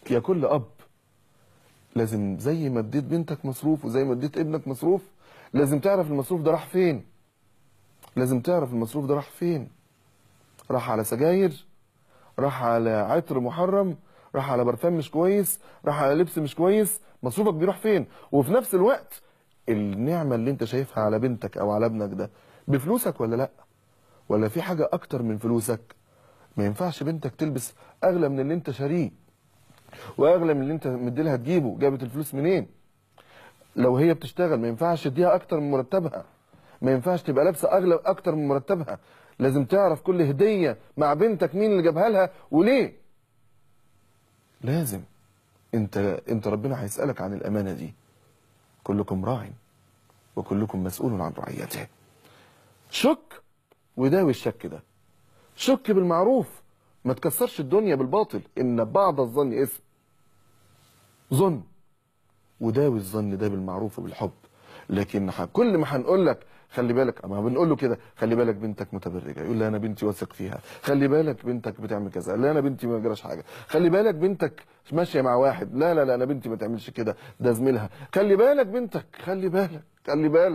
يا كل اب لازم زي ما اديت بنتك مصروف وزي ما اديت ابنك مصروف لازم تعرف المصروف ده راح فين لازم تعرف المصروف ده راح فين راح على سجاير راح على عطر محرم راح على برفان مش كويس راح على لبس مش كويس مصروفك بيروح فين وفي نفس الوقت النعمة اللي انت شايفها على بنتك او على ابنك ده بفلوسك ولا لا ولا في حاجة اكتر من فلوسك ما ينفعش بنتك تلبس اغلى من اللي انت شاريه واغلى من اللي انت مديلها تجيبه جابت الفلوس منين لو هي بتشتغل ما ينفعش تديها اكتر من مرتبها ما ينفعش تبقى لابسه اغلى اكتر من مرتبها لازم تعرف كل هديه مع بنتك مين اللي جابها لها وليه لازم انت انت ربنا هيسالك عن الامانه دي كلكم راع وكلكم مسؤول عن رعيته شك وداوي الشك ده شك بالمعروف ما تكسرش الدنيا بالباطل ان بعض الظن اسم ظن وداوي الظن ده بالمعروف وبالحب لكن ح- كل ما هنقول لك خلي بالك اما بنقول له كده خلي بالك بنتك متبرجه يقول لي انا بنتي واثق فيها خلي بالك بنتك بتعمل كذا لا انا بنتي ما جراش حاجه خلي بالك بنتك ماشيه مع واحد لا لا لا انا بنتي ما تعملش كده ده زميلها خلي بالك بنتك خلي بالك خلي بالك